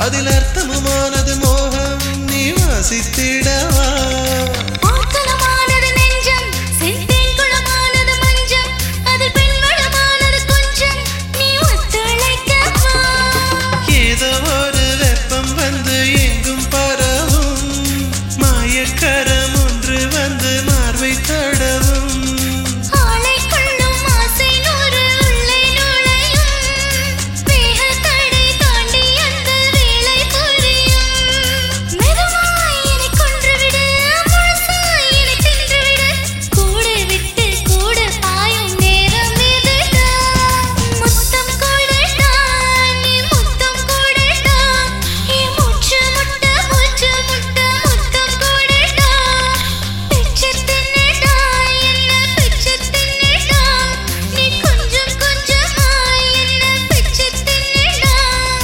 அதில் அர்த்தமுமானது மோகம் நீ வாசித்திடவா ஆக்கலமானது நெஞ்சம் செந்தேன் குளமானது மஞ்சம் அதில் பெண்வளமானது கொஞ்சம் நீ ஒத்துழைக்கவா ஏதோ ஒரு வெப்பம் வந்து எங்கும் பரவும் மாயக்கரம் ஒன்று வந்து மார்பை தடவும் ஆளை கொள்ளும் ஆசை நூறு உள்ளே நுழையும் வேகத் தடை தாண்டி அந்த வேலை புரியும் மெதுவாய் என்னைக் கொன்றுவிடு முழுசாய் என்னைத் தின்றுவிடு கூடு விட்டு கூடு பாயும் நேரம் இதுடா முத்தம் கூடடா நீ முத்தம் கூடடா என் மூச்சு முட்ட மூச்சு முட்ட முத்தம் கூடடா பிச்சு தின்னுடா என்ன பிச்சு தின்னுடா நீ கொஞ்சம் கொஞ்சமாய் என்ன பிச்சு தின்னுடா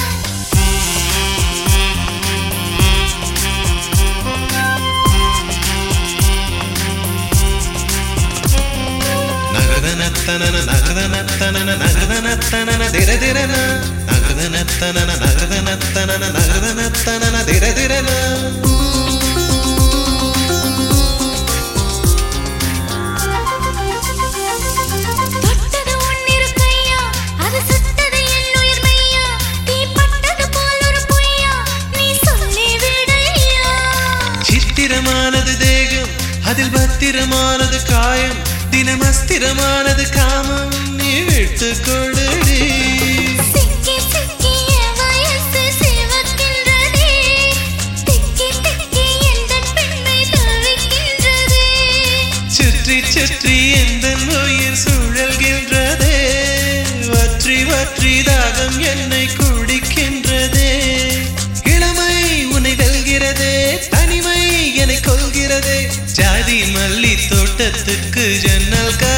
நகதனத்தனன நகதனத்தனன நகதனத்தனன திரதிரன நகதனத்தனன நகதனத்தனன நகதனத்தனன திரதிரன தொட்டது உன்னிரு கையா அது சுட்டது என் உயிர் மையா தீ பட்டது போல் ஒரு பொய்யா நீ சொல்லி விடையா சித்திரமானது தேகம் அதில் பத்திரமானது காயம் தினமஸ்திரமானது காமம் நீ விட்டு கொடுடி சிக்கி சிக்கி என் வயசு சிவக்கின்றதே திக்கி திக்கி எந்தன் பெண்மை தவிக்கின்றதே சுற்றி சுற்றி எந்த உயிர் சுழல்கின்றதே வற்றி வற்றி தாகம் என்னை குடிக்கின்றதே இளமை உன்னை வெல்கிறதே தனிமை என்னை கொள்கிறதே ஜாதி மல்லி தோட்டத்துக்கு ஜன்னல் கா